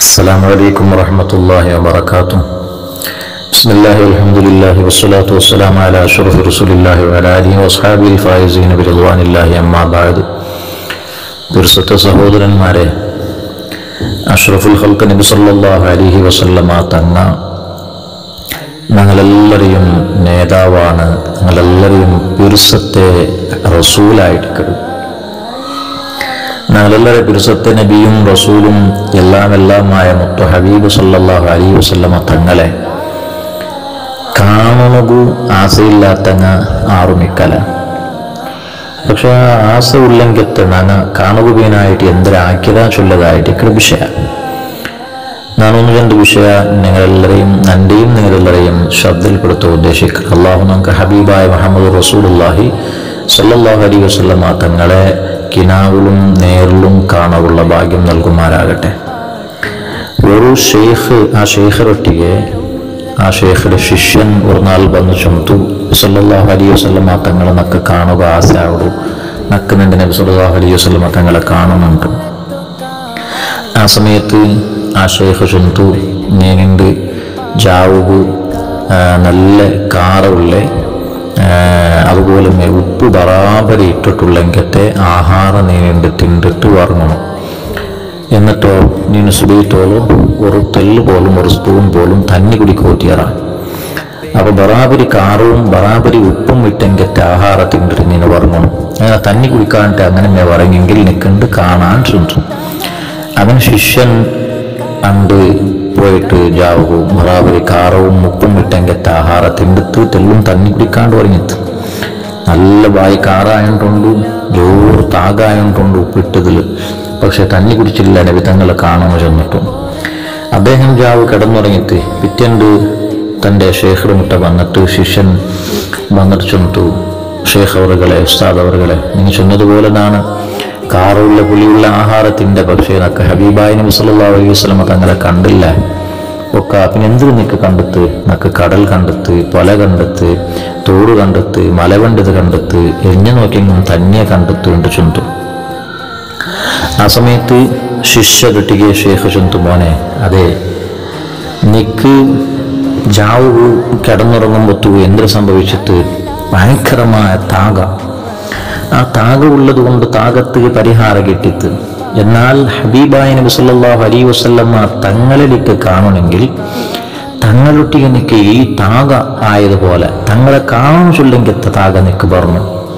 السلام عليكم ورحمة الله وبركاته بسم الله والحمد لله والصلاة والسلام على أشرف رسول الله وعلى آله وأصحابه الفائزين برضوان الله أما بعد ദുർസത്തെ സഹോദരന്മാരെ അഷ്റഫുൽ ഹൽക്ക് നബി സല്ലല്ലാഹു അലൈഹി വസല്ലമ തങ്ങ ഞങ്ങളെല്ലാവരെയും നേതാവാണ് ഞങ്ങളെല്ലാവരെയും പിറുസത്തെ റസൂലായിട്ട് ഞങ്ങളെല്ലാവരും പിറുസത്തെ നബിയും റസൂലും എല്ലാം എല്ലാമായ മുത്തു ഹബീബ് സല്ലല്ലാഹു അലൈഹി വസല്ലമ തങ്ങളെ കാണുകു ആസയില്ലാത്തങ്ങ ആറുമിക്കല പക്ഷെ ആ ആസ ഉള്ളെങ്കിത്ത് നങ്ങ കാണുകീനായിട്ട് എന്തൊരാക്കിയതാ ചൊല്ലതായിട്ട് ఇక్కడ വിഷയ നാനൊന്ന് രണ്ട് വിഷയ നിങ്ങളെല്ലാവരെയും നന്റെയും നിങ്ങളെല്ലാവരെയും ശ്രദ്ധയിൽപ്പെടുത്താൻ ഉദ്ദേശിക്കുന്നത് അള്ളാഹു നമുക്ക് ഹബീബായ മുഹമ്മദ് റസൂലുല്ലാഹി സല്ലല്ലാഹു അലൈഹി വസല്ലമ തങ്ങളെ കിനാവിലും നേരിലും കാണാനുള്ള ഭാഗ്യം നൽകുമാരാകട്ടെ ഒരു ഷെയ്ഖ് ആ ഷെയ്ഖറൊട്ടിಗೆ ആ ഷെയ്ഖിന്റെ ശിഷ്യൻ ഒരു നാൾ വന്ന് ചുമത്തു സല്ലല്ലാഹു അലൈഹി വസല്ലമ തങ്ങളെ നക്ക് കാണുക ആസ ആവടു നക്ക് നിന്റെ നബി സല്ലല്ലാഹു അലൈഹി വസല്ലമ തങ്ങളെ കാണുന്നുണ്ട് ആ സമയത്ത് ആ ഷെയ്ഖ് ചുമത്തു നേനുണ്ട് ജാവുകു ആ, നല്ല കാറുള്ള അതുപോലെ മേ ഉപ്പ് ബറാബരി ഇട്ടിട്ടുള്ളെങ്കത്തെ ആഹാരം നീനുണ്ട് തിണ്ടിട്ട് വറങ്ങണം എന്നിട്ടോ ನೀನು ಸುಳಿಯುತ್ತೋಲು ഒരു തെല്ല് പോലും ഒരു സ്പൂൺ പോലും തന്നി കുടിക്കോറ്റിയറ അപ്പൊ ബറാബരി കാറവും ബറാബരി ഉപ്പും ഇട്ടെങ്കത്തെ ആഹാരത്തിൻ്റെ നീನು വറങ്ങണം അങ്ങനെ തന്നി കുടിക്കാണ്ട് അങ്ങനെ മേ വറങ്ങെങ്കിൽ നിൽക്കണ്ട് കാണാൻ ചുറ്റും അവൻ ശിഷ്യൻ അണ്ട് പോയിട്ട് ജാവു ബറാബരി കാറവും ഉപ്പും ഇട്ടെങ്കത്തെ ആഹാരത്തിൻ്റെ തെല്ലും തന്നി കുടിക്കാണ്ട് വറങ്ങിത്ത് നല്ല വായി കാറായോണ്ടുണ്ട് ജോറ് താകായോണ്ടുണ്ട് ഉപ്പിട്ടതിൽ പക്ഷെ തന്നി കുടിച്ചില്ല നബി തങ്ങളെ കാണുമെന്ന് ചെന്നിട്ടു അദ്ദേഹം ജാവ് കിടന്നുറങ്ങിയിട്ട് പിറ്റേണ്ട് തൻ്റെ ഷേഖർ മുട്ട വന്നിട്ട് ശിഷ്യൻ വന്നിട്ട് ചെന്നിട്ടു ഷേഖ് അവറുകളെ ഉസ്താദ് അവറുകളെ നിങ്ങൾ ചെന്നതുപോലെ നാണ് കാറുള്ള പുളിയുള്ള ആഹാരത്തിൻ്റെ പക്ഷേ നക്ക് ഹബീബായി നബി സല്ലല്ലാഹു അലൈഹി വസല്ലമ തങ്ങളെ കണ്ടില്ല ഒക്കെ പിന്നെ എന്തിനു നിനക്ക് കണ്ടെത്ത് നക്ക് കടൽ കണ്ടെത്ത് പല കണ്ടെത്ത് തോട് കണ്ടെത്ത് മല കണ്ടത് കണ്ടെത്ത് എന്നെ നോക്കിയെങ്കിലും തന്നെ കണ്ടെത്ത് ഉണ്ട് ചുന്തു ആ സമയത്ത് ശിഷ്യ കിട്ടുകയെ ഷേഖ് ചുന്തു മോനെ അതെ നിക്ക് ജാവു കിടന്നുറങ്ങുമ്പത്തു എന്ത് സംഭവിച്ചിട്ട് ഭയങ്കരമായ താക ആ താക ഉള്ളത് കൊണ്ട് താകത്ത് പരിഹാരം കിട്ടിത്ത് എന്നാൽ ഹബീബായ നബി സല്ലല്ലാഹു അലൈഹി വസല്ലമ തങ്ങളിലേക്ക് കാണണമെങ്കിൽ തങ്ങളൊട്ടിಗೆ നിക്ക് ഈ താക ആയതുപോലെ തങ്ങളെ കാണാൻ ചൊല്ലെങ്കിത്ത താക നിക്ക് പറഞ്ഞു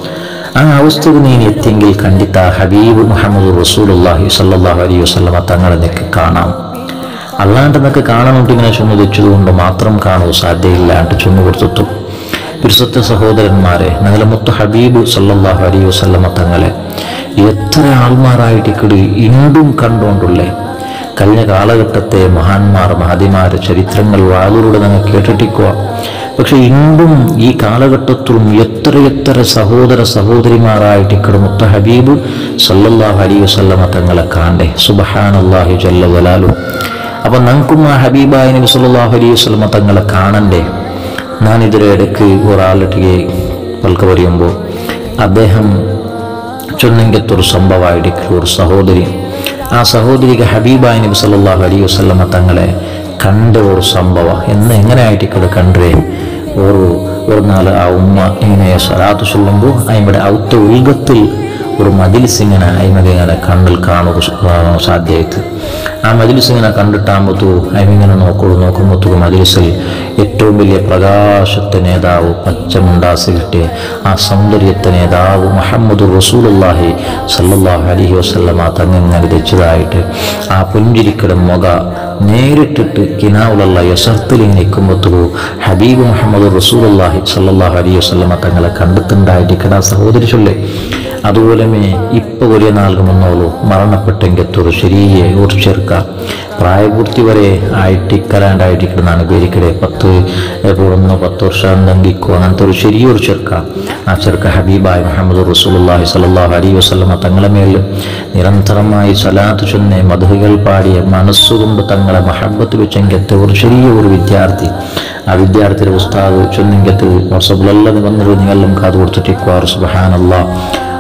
ആ അവസ്ഥക്ക് നീ എത്തിയെങ്കിൽ കണ്ടിത്ത ഹബീബ് മുഹമ്മദ് റസൂലുള്ളാഹി സല്ലല്ലാഹു അലൈഹി വസല്ലമ തങ്ങളെ നിക്ക് കാണാം അല്ലാണ്ട് നിനക്ക് കാണണമെങ്കിൽ ഇങ്ങനെ ചുമതിച്ചതുകൊണ്ട് മാത്രം കാണൂ സാധ്യയില്ലാണ്ട് ചുമ കൊടുത്തു പിരിസത്തെ സഹോദരന്മാരെ ഞങ്ങളെ മുത്ത് ഹബീബ് സല്ലല്ലാഹു അലൈഹി വസല്ലമ തങ്ങളെ എത്ര ആൾമാരായിട്ട് ഇക്കടി ഇണ്ടും കണ്ടുകൊണ്ടുള്ളേ കഴിഞ്ഞ കാലഘട്ടത്തെ മഹാന്മാർ മഹതിമാര് ചരിത്രങ്ങൾ വാതിലൂടെ നിങ്ങൾ കേട്ടിട്ടിക്കുക പക്ഷെ ഇന്നും ഈ കാലഘട്ടത്തിലും എത്രയെത്ര സഹോദര സഹോദരിമാരായിട്ട് ഇക്കടെ മുത്ത ഹബീബ് സല്ലല്ലാഹു അലൈഹി വസല്ലമ തങ്ങളെ കാണ്ടേ സുബഹാനല്ലാഹി ജല്ല ജലാലു അപ്പൊ ഞങ്ങൾക്കും ആ ഹബീബായ നബി സല്ലല്ലാഹു അലൈഹി വസല്ലമ തങ്ങളെ കാണണ്ടേ ഞാനിതിരെ ഇടയ്ക്ക് ഒരാളിട്ടിಗೆ പൽക്ക പറയുമ്പോൾ അദ്ദേഹം ചൊന്നെങ്കത്തൊരു സംഭവമായിട്ട് ഒരു സഹോദരി ആ സഹോദരിക്ക് ഹബീബായ നബി സല്ലല്ലാഹു അലൈഹി വസല്ലമ തങ്ങളെ കണ്ട ഒരു സംഭവം എന്ന് എങ്ങനെയായിട്ട് ഇവിടെ കണ്ടേ ഒരു ഒരു നാൾ ആ ഉമ്മ ഇങ്ങനെ സ്വലാത്ത് ചൊല്ലുമ്പോൾ അതിൻ്റെ ഔത്ത ഉൽഗത്തിൽ ഒരു മതിലിസ് ഇങ്ങനെ അയിമക ഇങ്ങനെ കണ്ണിൽ കാണുക സാധ്യമായിട്ട് ആ മതിലിസ് ഇങ്ങനെ കണ്ടിട്ടാകുമ്പോൾ അയിമിങ്ങനെ നോക്കുള്ളൂ നോക്കുമ്പോൾ മതിലിസിൽ ഏറ്റവും വലിയ പ്രകാശത്തെ നേതാവ് പച്ചമുണ്ടാസ് കിട്ടിയ ആ സൗന്ദര്യത്തെ നേതാവ് മുഹമ്മദ് റസൂലുള്ളാഹി സല്ലല്ലാഹു അലൈഹി വസല്ലമ തങ്ങനെ രചിച്ചതായിട്ട് ആ പുഞ്ചിരിക്കട മുഖ നേരിട്ടിട്ട് കിനാവുള്ള യസർത്തിൽ ഇങ്ങനെ നിൽക്കുമ്പോൾ ഹബീബ് മുഹമ്മദ് റസൂലുള്ളാഹി സല്ലല്ലാഹു അലൈഹി വസല്ലമ തങ്ങളെ കണ്ടെത്തുണ്ടായിട്ട് സഹോദരി ചൊല്ലേ അതുപോലെ ഇപ്പൊ ഒരു നാൾക്ക് മുന്നോളൂ മരണപ്പെട്ടെങ്കത്തൊരു ശരിയെ ഒരു ചെറുക്ക പ്രായപൂർത്തി വരെ ആയിട്ട് ഇക്കലാണ്ടായിട്ട് കിടന്നാണ് പേരിക്കടെ പത്ത് പൂർണ്ണ പത്ത് വർഷം തങ്കിക്കോ അങ്ങനത്തെ ഒരു ചെറിയൊരു ചെറുക്ക ആ ചെറുക്ക ഹബീബായ് മുഹമ്മദ് റസൂലുള്ളാഹി സ്വല്ലല്ലാഹു അലൈഹി വസല്ലമ തങ്ങളെ മേൽ നിരന്തരമായി സ്വലാത്ത് ചൊന്നെ മധുകൾ പാടിയ മനസ്സുകൊണ്ട് തങ്ങളെ മഹബത്ത് വെച്ചെങ്കത്തെ ഒരു ചെറിയ ഒരു വിദ്യാർത്ഥി ആ വിദ്യാർത്ഥിയുടെ ഉസ്താദ് ചൊന്നെങ്കത്ത് വാട്സപ്പിലെല്ലാം വന്നിട്ട് നിങ്ങളെല്ലാം കാത് കൊടുത്തിട്ടിക്കുവാറ് സുബഹാനല്ലാ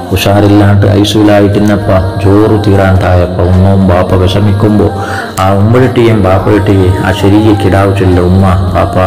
ഉഷാറില്ലാണ്ട് ഐസുലായിട്ടിന്നപ്പ ചോറ് തീരാണ്ടായപ്പോൾ ഉമ്മവും ബാപ്പ വിഷമിക്കുമ്പോൾ ആ ഉമ്മഴട്ടിയും ബാപ്പഴട്ടിയെ ആ ശരീര കിടാവ് ചൊല്ല ഉമ്മ ബാപ്പ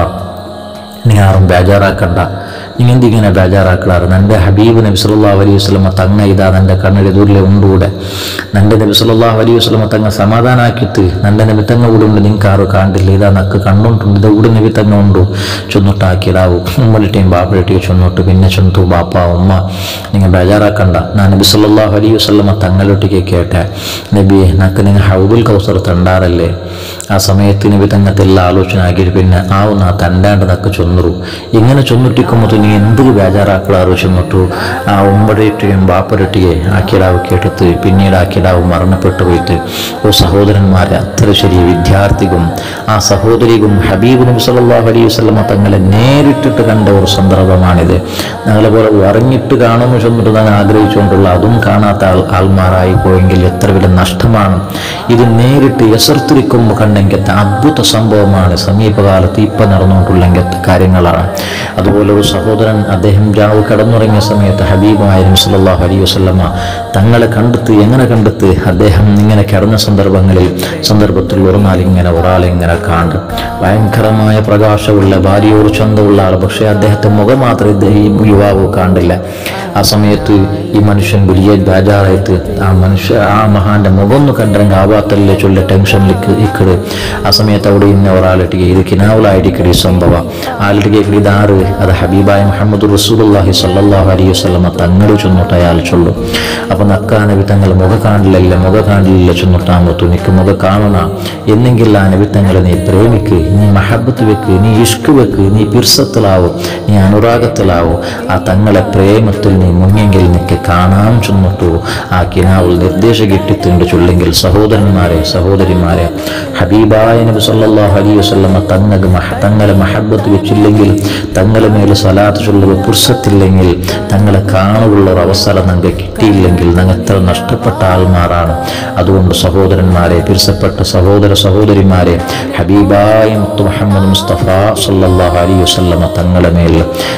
നീ ആരും ബേജാറാക്കണ്ട നീ എന്തിങ്ങനെ ബേജാറാക്കളാറ് നൻ്റെ ഹബീബ് നബി സല്ലല്ലാഹു അലൈഹി വസല്ലമ തങ്ങ ഇതാ നൻ്റെ കണ്ണെഴുതൂരിലെ ഉണ്ടൂടെ നൻ്റെ നബി സല്ലല്ലാഹു അലൈഹി വസല്ലമ തങ്ങ സമാധാനാക്കിയിട്ട് നൻ്റെ നബി തങ്ങ ഇവിടെ ഉണ്ട് നിങ്ങൾക്ക് ആരും കാണ്ടില്ല ഇതാ നക്ക് കണ്ടുണ്ട് ഇത് ഇവിടെ നബി തങ്ങ ഉണ്ടു ചൊന്നിട്ടാക്കിടാവു ഉമ്മളിട്ടേയും ബാപ്പളിട്ടേയും ചൊന്നിട്ട് പിന്നെ ചൊന്നു ബാപ്പ ഉമ്മ നിങ്ങൾ ബേജാറാക്കണ്ട ഞാൻ നബി സല്ലല്ലാഹു അലൈഹി വസല്ലമ തങ്ങളൊട്ടിക്ക് കേട്ടെ നബിയെ നക്ക് നിങ്ങൾ ഹൗബുൽ കൗസർ തണ്ടാറല്ലേ ആ സമയത്ത് നബി തങ്ങത്തെല്ലാം ആലോചന ആക്കിയിട്ട് പിന്നെ ആവുന്ന തണ്ടാണ്ട് നക്ക് ചൊന്നറു ഇങ്ങനെ ചൊന്നിട്ടിക്കുമ്പോൾ നീ എന്ത് ബേജാറാക്കളാറു ചൊന്നിട്ടു ആ ഉമ്മടേറ്റിയും ബാപ്പരട്ടിയെ ആക്കിടാവ് കേട്ടിട്ട് പിന്നീട് ആക്കിടാവ് മരണപ്പെട്ടു പോയിട്ട് ഓ സഹോദരന്മാരെ അത്ര ശരി വിദ്യാർത്ഥിക്കും ആ സഹോദരിക്കും ഹബീബ് നബി സല്ലല്ലാഹു അലൈഹി വസല്ലമ തങ്ങളെ നേരിട്ടിട്ട് കണ്ട ഒരു സന്ദർഭമാണിത് ഞങ്ങളെ പോലെ ഉറങ്ങിട്ട് കാണുമെന്ന് ചൊന്നിട്ട് ഞാൻ ആഗ്രഹിച്ചുകൊണ്ടുള്ള അതും കാണാത്ത ആൾ ആൾമാരായി പോയെങ്കിൽ എത്ര വലിയ നഷ്ടമാണ് ഇത് നേരിട്ട് എസർത്തിരിക്കുമ്പോൾ കണ്ട ഇങ്ങനത്തെ അദ്ഭുത സംഭവമാണ് സമീപകാലത്ത് ഇപ്പം നടന്നുകൊണ്ടുള്ള ഇങ്ങനത്തെ കാര്യങ്ങളാണ് അതുപോലെ ഒരു സഹോദരൻ അദ്ദേഹം ജാവ് കിടന്നുറങ്ങിയ സമയത്ത് ഹബീബായിരുന്നു സല്ലല്ലാഹു അലൈഹി വസല്ലമ തങ്ങളെ കണ്ടെത്തി എങ്ങനെ കണ്ടെത്തി അദ്ദേഹം ഇങ്ങനെ കിടന്ന സന്ദർഭങ്ങളിൽ സന്ദർഭത്തിൽ ഉറങ്ങാൽ ഇങ്ങനെ ഒരാളെ ഇങ്ങനെ കാണ്ട് ഭയങ്കരമായ പ്രകാശമുള്ള ഭാര്യയോട് ചന്തമുള്ള ആൾ പക്ഷേ അദ്ദേഹത്തെ മുഖം മാത്രമേ ഇദ്ദേഹം ഈ യുവാവ് കാണ്ടില്ല ആ സമയത്ത് ഈ മനുഷ്യൻ വലിയ ബേജാറായിട്ട് ആ മനുഷ്യ ആ മഹാന്റെ മുഖം ഒന്ന് കണ്ടെങ്കിൽ ആവാത്തല്ലേ ചൊല്ല ടെൻഷനിലേക്ക് ഇക്കട് ആ സമയത്ത് അവിടെ ഇന്ന ഒരാളിട്ടിക്ക് ഇത് കിനാവുലായിട്ടിക്കടി സംഭവം ആളിട്ടിക്ക് ഇതാറ് അത് ഹബീബായ മുഹമ്മദ് റസൂലുള്ളാഹി സ്വല്ലല്ലാഹു അലൈഹി വസല്ലമ തങ്ങൾ ചൊന്നിട്ട് അയാൾ ചൊല്ലും അപ്പൊ നക്കാ നബി തങ്ങൾ മുഖ കാണില്ല മുഖ കാണില്ല ചൊന്നിട്ടാമത്തു നിക്ക് മുഖ കാണണ എന്നെങ്കിൽ ആ നബി തങ്ങളെ നീ പ്രേമിക്ക് നീ മഹബത്ത് വെക്ക് നീ ഇഷ്ക് വെക്ക് നീ പിർസത്തിലാവും നീ അനുരാഗത്തിലാവും ആ തങ്ങളെ പ്രേമത്തിൽ നീ മുങ്ങിയെങ്കിൽ നിനക്ക് കാണാൻ ചൊന്നിട്ടു ആ കിനാവുൽ നിർദ്ദേശം കിട്ടിത്തുണ്ട് ചൊല്ലെങ്കിൽ സഹോദരന്മാരെ സഹോദരിമാരെ ഹബീബായ നബി സല്ലല്ലാഹു അലൈഹി വസല്ലമ തങ്ങക്ക് മഹ തങ്ങളെ മഹബത്ത് വെച്ചില്ലെങ്കിൽ തങ്ങളെ മേൽ സലാത്ത് ചൊല്ലുക പുർസത്തില്ലെങ്കിൽ തങ്ങളെ കാണുള്ള ഒരു അവസരം നിങ്ങൾക്ക് കിട്ടിയില്ലെങ്കിൽ നിങ്ങൾ എത്ര നഷ്ടപ്പെട്ട ആൾമാരാണ് അതുകൊണ്ട് സഹോദരന്മാരെ പിരിസപ്പെട്ട സഹോദര സഹോദരിമാരെ ഹബീബായ മുത്തു മുഹമ്മദ് മുസ്തഫ സല്ലല്ലാഹു അലൈഹി വസല്ലമ തങ്ങളെ മേൽ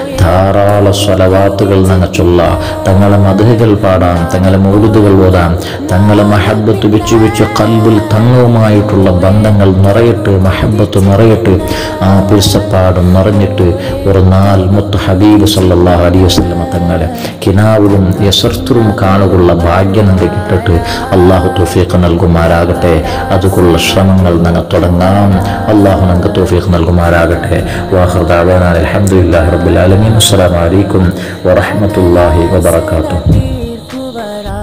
ധാരാളം സ്വലവാത്തുകൾ ഞങ്ങൾ ചൊല്ലാം തങ്ങളെ മധുകൾ പാടാം തങ്ങളെ മൗലുദുകൾ ഓതാം തങ്ങളെ മഹബത്ത് വെച്ച് വെച്ച് കൽബിൽ തങ്ങവുമായിട്ടുള്ള ബന്ധങ്ങൾ നിറയട്ട് മഹബത്ത് നിറയട്ട് ആ പിരിസപ്പാടും നിറഞ്ഞിട്ട് ഒരു നാൾ മുത്ത് ഹബീബ് സല്ലല്ലാഹു അലൈഹി വസല്ലമ തങ്ങളെ കിനാവിലും യസർത്തും കാണുകയുള്ള ഭാഗ്യം നിങ്ങൾക്ക് കിട്ടിട്ട് അള്ളാഹു തൗഫീഖ് നൽകുമാരാകട്ടെ അതുക്കുള്ള ശ്രമങ്ങൾ ഞങ്ങൾ തുടങ്ങാം അള്ളാഹു ഞങ്ങൾക്ക് തൗഫീഖ് നൽകുമാരാകട്ടെ വാഹർ ദാവാന അലഹമുല്ലാ റബ്ബുൽ ആലമീൻ അസ്സലാമു അലൈക്കും വറഹ്മത്തുള്ളാഹി വബറകാതുഹു തീർക്കുവരാ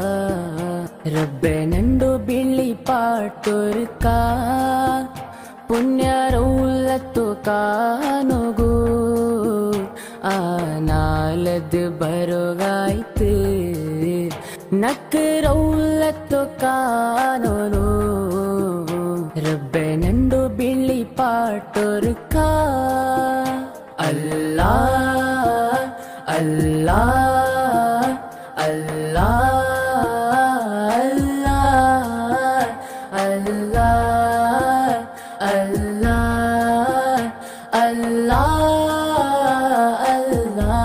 റബ്ബെ നണ്ടു ಬಿಳಿ ಪಾಟುರ್ಕ ಪುಣ್ಯರೌಲತ್ತು ಕಾನುಗು ಆನಾಲದ್ ಬರುಗಾಯ್ತು ನಕ್ ರೌಲತ್ತು ಕಾನೋನು ರಬ್ಬೆ ನಂಡು ಬಿಳಿ ಪಾಟುರ್ಕ ಅಲ್ಲಾ ಅಲ್ಲಾ ಅಲ್ಲಾ ಅಲ್ಲಾ ಅಲ್ಲಾ ಅಲ್ಲಾ ಅಲ್ಲಾ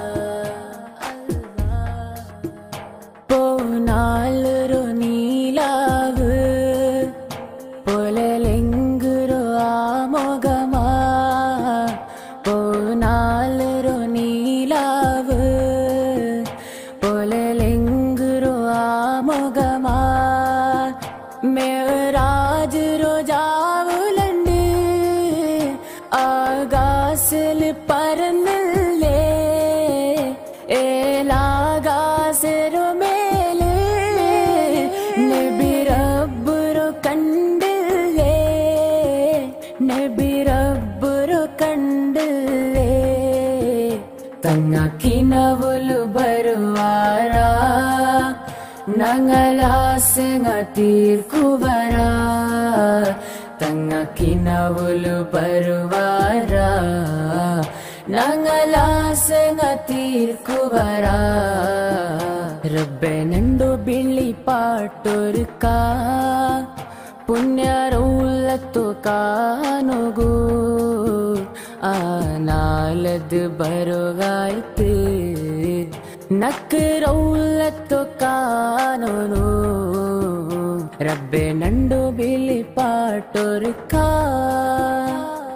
പോനാളൊരു നീലാവ് പൊലലെങ്കുരു ആമോകമാ പോനാളൊരു നീലാവ് പൊലലെങ്കുരു ആമോകമാ മേറാജ് രോജാവുലുണ്ട് ആകാശിൽ പറന്നില്ലേ ഏലാകാശരുമേല് നബി റബ്ബുരു കണ്ടില്ലേ നബി റബ്ബുരു കണ്ടില്ലേ തങ്ങക്കിനവുലു ബരുവാരാ ഞങ്ങളാസങ്ങ തീർക്കുവരാ തങ്ങക്കിനവുലു ബരുവാരാ ഞങ്ങളാസങ്ങ തീർക്കുവരാ റബ്ബെ നണ്ടു ಬಿಳಿ ಪಾಟುರ್ಕ ಪುಣ್ಯರೌಲತ್ತು ಕಾನುಗು ಆನಾಲದ್ ಬರುಗಾಯ್ತು അനക്ക് റൗലത്തു കാണുന്നു റബ്ബെ നണ്ടു ബിലി പാട്ടൊരുക്ക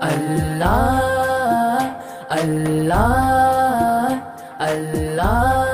അല്ലാ അല്ലാ അല്ലാ